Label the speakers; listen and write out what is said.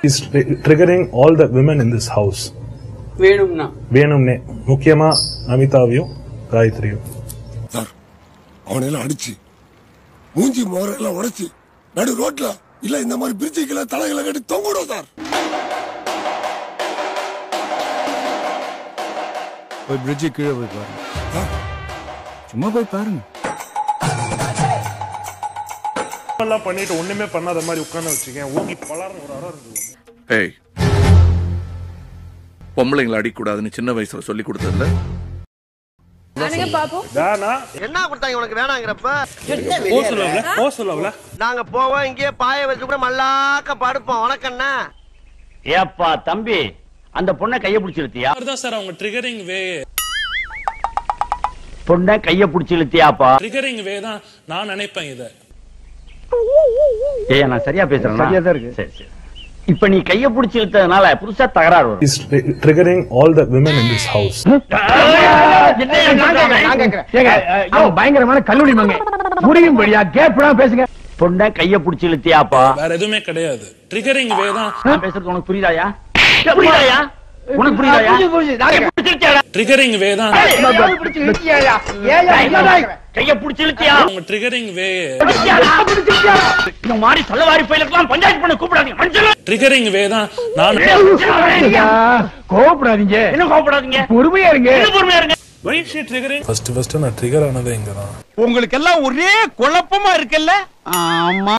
Speaker 1: is triggering all the women in this house
Speaker 2: வேணும்னா
Speaker 1: வேணும்னே முக்கியமா அமிதாவையும் காயத்ரியும்
Speaker 3: சார் அவனையெல்லாம் அடிச்சு மூஞ்சி மோரெல்லாம் உடைச்சு நடு ரோட்ல இல்ல இந்த மாதிரி பிரிட்ஜுக்கெல்லாம் தலைகளை கட்டி தொங்கிடும் சார்
Speaker 4: போய் பிரிட்ஜு கீழே போய் பாருங்க சும்மா போய் பாருங்க
Speaker 1: எல்லாம் பண்ணிட்டு ஒண்ணுமே பண்ணாத மாதிரி உட்கார்ந்து வச்சுக்கேன் ஊங்கி பலர்னு ஒரு அறம் இருந்தது
Speaker 5: ஏய் பொம்பளைங்களை அடிக்கூடாதுன்னு சின்ன வயசுல சொல்லி கொடுத்ததுல
Speaker 6: அனுங்க பாப்போம்
Speaker 1: வேணா
Speaker 7: என்ன கொடுத்தாங்க உனக்கு வேணாங்கிறப்ப
Speaker 1: போ சொல்லல போ சொல்லல
Speaker 7: நாங்க போவோம் இங்கேயே பாய வச்சு கூட மல்லாக்க படுப்போம் உனக்கண்ணா
Speaker 8: ஏப்பா தம்பி அந்த பொண்ணை கைய பிடிச்சிருத்தியா
Speaker 9: தான் சார் அவங்க ட்ரிகரிங் வே
Speaker 8: பொண்ணை கைய பிடிச்சி இழுத்தியாப்பா
Speaker 9: ட்ரிகரிங் வே தான் நான் நினைப்பேன் இத
Speaker 8: ஏய் நான் சரியா பேசுறேன் சரியா தான் இருக்கு சரி சரி இப்ப நீ கைய பிடிச்சி இழுத்ததுனால புதுசா தகராறு வரும்
Speaker 1: is triggering all the women in this house
Speaker 8: பயங்கரமான கல்லூரி மங்க முடியும் படியா கேப்டா பேசுங்க பொண்ணை கைய பிடிச்சி இழுத்தியாப்பா
Speaker 9: வேற எதுவுமே கிடையாது ட்ரிகரிங் வே தான்
Speaker 8: நான் பேசுறது உனக்கு புரியுதாயா புரியுதாயா உனக்கு புரியுதாயா
Speaker 9: ட்ரிகரிங் வே தான்
Speaker 8: கைய பிடிச்சி இழுத்தியா
Speaker 9: அவங்க ட்ரிகரிங் வே
Speaker 8: இந்த மாதிரி சொல்லவாரி பயிலுக்கெல்லாம் பஞ்சாயத்து பண்ண கூப்பிடாதீங்க மனுஷன்
Speaker 9: ட்ரிகரிங் வே தான் நான்
Speaker 8: கோபப்படாதீங்க என்ன கோபப்படாதீங்க பொறுமையா இருங்க பொறுமையா இருங்க
Speaker 9: why she triggering
Speaker 1: first first நான் ட்ரிகர் ஆனதே இங்க தான்
Speaker 4: உங்களுக்கு எல்லாம் ஒரே குழப்பமா இருக்குல்ல ஆமா